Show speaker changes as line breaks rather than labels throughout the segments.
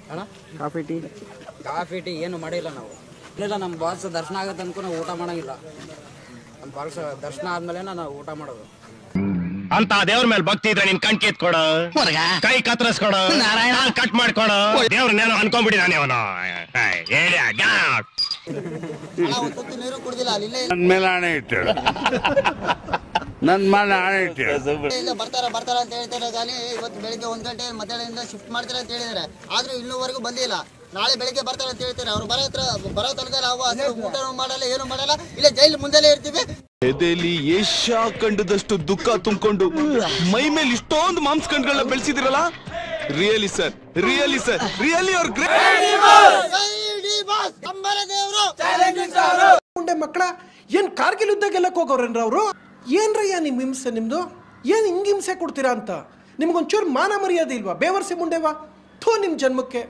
ಅಣ್ಣ
coffee tea
coffee tea ಏನು ಮಾಡಿಲ್ಲ ನಾವು ಇಲ್ಲ ನಮ್ಮ ಬಾಸ್ ದರ್ಶನ ಆಗತ್ತೆ ಅನ್ಕೊ ನಾವು ಊಟ ಮಾಡಂಗಿಲ್ಲ ನಮ್ಮ ಬಾಸ್ ದರ್ಶನ ಆದ್ಮೇಲೆ ನಾವು ಊಟ ಮಾಡೋದು
ಅಂತ ದೇವ್ರ ಮೇಲೆ ಭಕ್ತಿ ಇದ್ರೆ ನಿನ್ ಕಣ್ ಕಿತ್ಕೊಡ ಕೈ ಕತ್ತರಿಸ್ಕೊಡ ಕಾಲ್ ಕಟ್ ಮಾಡ್ಕೊಡ ದೇವ್ರನ್ನೇನೋ ಅನ್ಕೊಂಡ್ಬಿಟ್ಟಿದ್ದಾನೆ ಅವನು ಹೇಳಿ
ನೀರು ಕುಡ್ದಿಲ್ಲ ಅಲ್ಲಿ ಇಲ್ಲೇ
ನನ್ ಮೇಲೆ ಹಣೆ ಇಟ್ಟು ನನ್ ಮೇಲೆ ಹಣೆ ಇಟ್ಟು
ಇಲ್ಲ ಬರ್ತಾರ ಬರ್ತಾರ ಅಂತ ಹೇಳ್ತಾರೆ ಗಾಲಿ ಇವತ್ತು ಬೆಳಿಗ್ಗೆ ಒಂದ್ ಗಂಟೆ ಮಧ್ಯಾಹ್ನದಿಂದ ಶಿಫ್ಟ್ ಮಾಡ್ತಾರೆ ಅಂತ ಹೇಳಿದಾರೆ ಆದ್ರೂ ಇನ್ನೂವರೆಗೂ ಬಂದಿಲ್ಲ ನಾಳೆ ಬೆಳಿಗ್ಗೆ ಬರ್ತಾರೆ ಅಂತ ಹೇಳ್ತಾರೆ ಅವ್ರು ಬರೋ ಹತ್ರ ಬರೋ ತನಕ ನಾವು ಅಸಲು ಊಟನೂ ಮಾಡಲ್ಲ ಏನು ಮಾಡಲ್ಲ ಇಲ್ಲೇ ಜೈಲ್ ಮುಂದೆಲೇ ಇರ್ತೀವಿ
ಎದೆಲಿ ಏಷ್ಯಾ ಕಂಡದಷ್ಟು ದುಃಖ ತುಂಬಿಕೊಂಡು ಮೈ ಮೇಲೆ ಇಷ್ಟೊಂದು ಮಾಂಸಖಂಡ್ಗಳನ್ನ ಬೆಳೆಸಿದಿರಲ್ಲ really sir really sir really ಅವ್ರ
ಬಾಸ್ ಅಂಬರ ದೇವರು
ಮುಂಡೆ ಮಕ್ಕಳ ಏನ್ ಕಾರ್ಗಿಲ್ ಯುದ್ಧ ಗೆಲ್ಲಕ್ ಹೋಗೋರೇನ್ರ ಅವರು ಏನ್ರಯ್ಯ ನಿಮ್ ಹಿಂಸೆ ನಿಮ್ದು ಏನ್ ಹಿಂಗ್ ಹಿಂಸೆ ಕೊಡ್ತೀರಾ ಅಂತ ನಿಮ್ಗೊಂಚೂರು ಮಾನ ಮರ್ಯಾದೆ ಇಲ್ವಾ ಬೇವರ್ಸಿ ಮುಂಡೆವಾ ಥೋ ನಿಮ್ ಜನ್ಮಕ್ಕೆ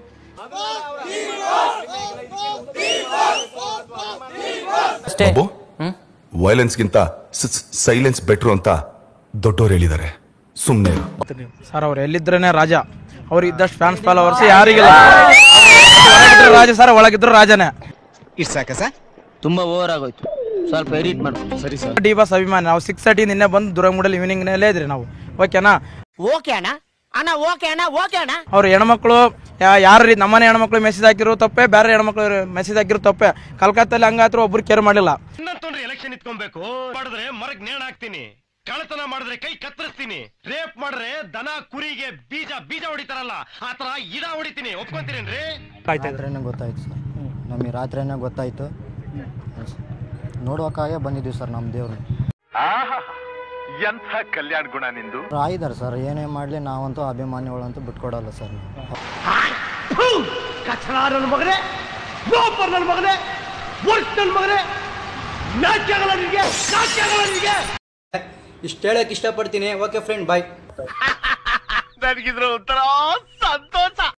ವೈಲೆನ್ಸ್ಗಿಂತ ಸೈಲೆನ್ಸ್ ಬೆಟ್ರು ಅಂತ ದೊಡ್ಡವ್ರು ಹೇಳಿದ್ದಾರೆ ಸುಮ್ಮನೆ
ಸರ್ ಅವ್ರು ಎಲ್ಲಿದ್ರೇನೆ ರಾಜ ಅವ್ರು ಇದ್ದಷ್ಟು ಫ್ಯಾನ್ಸ್ ಫಾಲೋವರ್ಸ್ ಯಾರಿಗಿಲ್ಲ ಹೊರಗಿದ್ರು ರಾಜ ಸರ್ ಒಳಗಿದ್ರು ರಾಜನೇ
ಇರ್ಸಾಕ ಸರ್ ತುಂಬಾ ಓವರ್ ಆಗೋಯ್ತು ಸ್ವಲ್ಪ ಎಡಿಟ್ ಮಾಡ್ಬೋದು ಸರಿ ಸರ್
ಡಿ ಬಾಸ್ ಅಭಿಮಾನಿ ನಾವು ಸಿಕ್ಸ್ ತರ್ಟಿ ನಿನ್ನೆ ಬಂದು ದುರಂಗಮೂಡಲ್ಲಿ ಈವ್ನಿಂಗ್ ನಲ್ಲೇ ಇದ್ರಿ ನಾವು ಓಕೆನಾ
ಓಕೆ ಅಣ್ಣ ಅಣ್ಣ ಓಕೆ ಅಣ್ಣ ಓಕೆ ಅಣ್ಣ
ಅವ್ರು ಹೆಣ್ಮಕ್ಳು ಯಾರು ರೀ ನಮ್ಮನೆ ಹೆಣ್ಮಕ್ಳು ಮೆಸೇಜ್ ಹಾಕಿರೋ ತಪ್ಪೆ ಬೇರೆ ಹೆಣ್ಮಕ್ಳು ಮೆಸೇಜ್ ಹಾಕಿರೋ ತಪ್ಪೆ ಕಲ್ಕತ್ತಲ್ಲಿ ಹಂಗಾತ್ರ ಒಬ್ರು ಕೇರ್ ಮಾಡಿಲ್ಲ
ಇನ್ನೊಂದು ಎಲೆಕ್ಷನ್ ಇಟ್ಕೊಬೇಕು ಮಾಡಿದ್ರೆ ಮರಗ್ ನೇಣ್ ಹಾಕ್ತೀನಿ ಕಳ್ಳತನ ಮಾಡಿದ್ರೆ ಕೈ ಕತ್ತರಿಸ್ತೀನಿ ರೇಪ್ ಮಾಡಿದ್ರೆ ದನ ಕುರಿಗೆ ಬೀಜ ಬೀಜ ಹೊಡಿತಾರಲ್ಲ ಆತರ ಇದ ಹೊಡಿತೀನಿ ಒಪ್ಕೊಂತೀರೇನ್ರಿ
ರಾತ್ರಿನೇ ಗೊತ್ತಾಯ್ತು ಸರ್ ನಮಗೆ ರಾತ್ರಿನೇ ಗೊತ್ತಾಯ್ತು ನೋಡುವಕ್ಕಾಗೆ ಬಂದಿದ್ದೀವಿ ಸರ್ ನಮ್ಮ ದೇವ್ರು
ಎಂಥ ಕಲ್ಯಾಣ ಗುಣ ನಿಂದು
ಆಗಿದ್ದಾರೆ ಸರ್ ಏನೇ ಮಾಡಲಿ ನಾವಂತೂ ಅಭಿಮಾನಿಗಳಂತೂ ಬಿಟ್ಕೊಡಲ್ಲ ಸರ್
ಇಷ್ಟು ಹೇಳಕ್ ಇಷ್ಟಪಡ್ತೀನಿ ಓಕೆ ಫ್ರೆಂಡ್ ಬಾಯ್
ನನಗಿದ್ರ ಒಂಥರ ಸಂತೋಷ